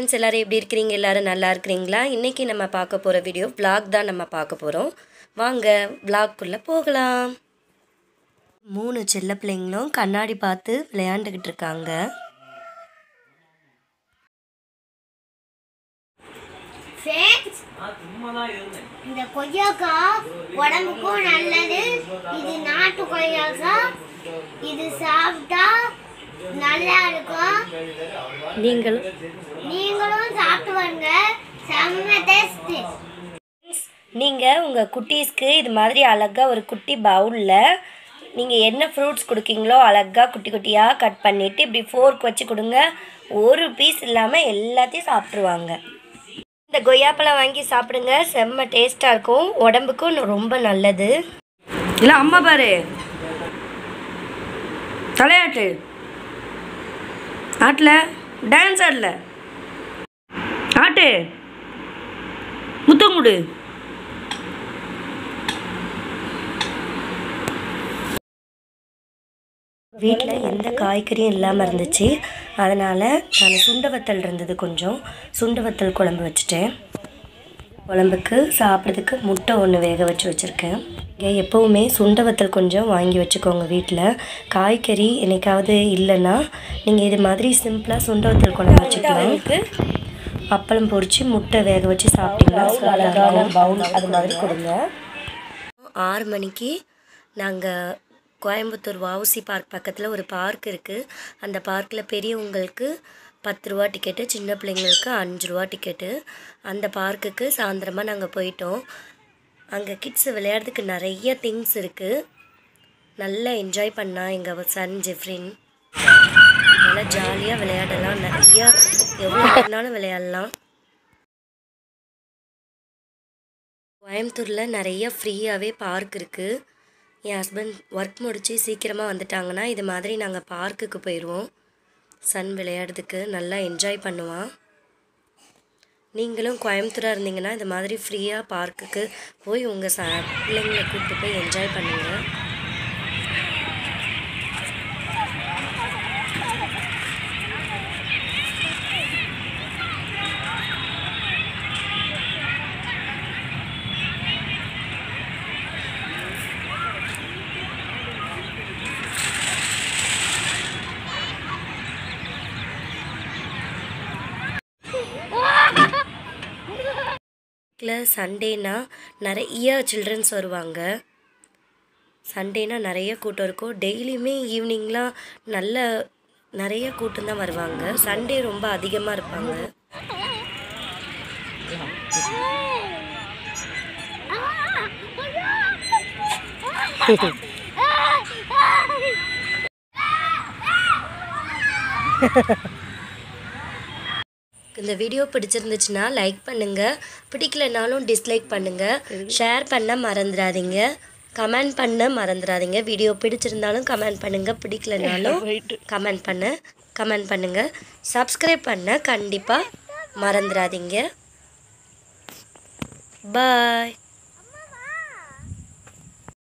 friends எல்லோரும் எப்படி இருக்கிறீங்க எல்லோரும் நல்லா இருக்கிறீங்களா இன்றைக்கி நம்ம பார்க்க போகிற வீடியோ vlog தான் நம்ம பார்க்க போகிறோம் வாங்க vlogக்குள்ளே போகலாம் மூணு செல்ல பிள்ளைங்களும் கண்ணாடி பார்த்து விளையாண்டுக்கிட்டு இருக்காங்க ஃப்ரெண்ட்ஸ் இந்த கொய்யாக்கா உடம்புக்கும் நல்லது இது நாட்டு கொய்யாக்கா இது சாப்பிட்டா நல்லா இருக்கும் நீங்களும் நீங்களும் சாப்பிட்டு வாங்க செம்ம டேஸ்ட் நீங்கள் உங்கள் குட்டீஸ்க்கு இது மாதிரி அழகாக ஒரு குட்டி பவுலில் நீங்கள் என்ன ஃப்ரூட்ஸ் கொடுக்கீங்களோ அழகாக குட்டி குட்டியாக கட் பண்ணிவிட்டு இப்படி ஃபோர்க் வச்சு கொடுங்க ஒரு பீஸ் இல்லாமல் எல்லாத்தையும் சாப்பிட்ருவாங்க இந்த கொய்யாப்பழம் வாங்கி சாப்பிடுங்க செம்ம டேஸ்ட்டாக இருக்கும் உடம்புக்கும் ரொம்ப நல்லது இல்லை அம்மா பாரு தலையாட்டு ஆட்டல டான்ஸ் ஆடல ஆட்டு முத்தம் கொடு வீட்டில் எந்த காய்கறியும் இல்லாமல் இருந்துச்சு அதனால் நான் சுண்ட வத்தல் இருந்தது கொஞ்சம் சுண்ட வத்தல் குழம்பு வச்சுட்டேன் குழம்புக்கு சாப்பிட்றதுக்கு முட்டை ஒன்று வேக வச்சு வச்சுருக்கேன் இங்கே எப்போவுமே சுண்ட வத்தல் கொஞ்சம் வாங்கி வச்சுக்கோங்க வீட்டில் காய்கறி என்னைக்காவது இல்லைன்னா நீங்கள் இது மாதிரி சிம்பிளாக சுண்ட வத்தல் குழம்பு வச்சுக்கலாம் அப்பளம் பொரிச்சு முட்டை வேக வச்சு சாப்பிட்டீங்கன்னா அழகான பவுல் அது மாதிரி கொடுங்க ஆறு மணிக்கு நாங்கள் கோயம்புத்தூர் வவுசி பார்க் பக்கத்தில் ஒரு பார்க் இருக்குது அந்த பார்க்கில் பெரியவங்களுக்கு பத்து ரூபா டிக்கெட்டு சின்ன பிள்ளைங்களுக்கு அஞ்சு ரூபா டிக்கெட்டு அந்த பார்க்குக்கு சாயந்தரமாக நாங்கள் போயிட்டோம் அங்கே கிட்ஸ் விளையாடுறதுக்கு நிறைய திங்ஸ் இருக்குது நல்லா என்ஜாய் பண்ணா எங்கள் சன் ஜெஃப்ரின் நல்லா ஜாலியாக விளையாடலாம் நிறையா எவ்வளோ வேணாலும் விளையாடலாம் கோயம்புத்தூரில் நிறைய ஃப்ரீயாகவே பார்க் இருக்குது என் ஹஸ்பண்ட் ஒர்க் முடித்து சீக்கிரமாக வந்துட்டாங்கன்னா இது மாதிரி நாங்கள் பார்க்குக்கு போயிடுவோம் சன் விளையாடுறதுக்கு நல்லா என்ஜாய் பண்ணுவான் நீங்களும் கோயம்புத்தூராக இருந்தீங்கன்னா இது மாதிரி ஃப்ரீயாக பார்க்குக்கு போய் உங்கள் ச பிள்ளைங்களை கூப்பிட்டு போய் என்ஜாய் பண்ணுங்கள் பார்க்கில் சண்டேனா நிறைய சில்ட்ரன்ஸ் வருவாங்க சண்டேனா நிறைய கூட்டம் இருக்கும் டெய்லியுமே ஈவினிங்லாம் நல்ல நிறைய கூட்டம் தான் வருவாங்க சண்டே ரொம்ப அதிகமாக இருப்பாங்க இந்த வீடியோ பிடிச்சிருந்துச்சுன்னா லைக் பண்ணுங்கள் பிடிக்கலனாலும் டிஸ்லைக் பண்ணுங்கள் ஷேர் பண்ண மறந்துடாதீங்க கமெண்ட் பண்ண மறந்துடாதீங்க வீடியோ பிடிச்சிருந்தாலும் கமெண்ட் பண்ணுங்கள் பிடிக்கலனாலும் கமெண்ட் பண்ண கமெண்ட் பண்ணுங்கள் சப்ஸ்கிரைப் பண்ண கண்டிப்பாக மறந்துடாதீங்க பாய்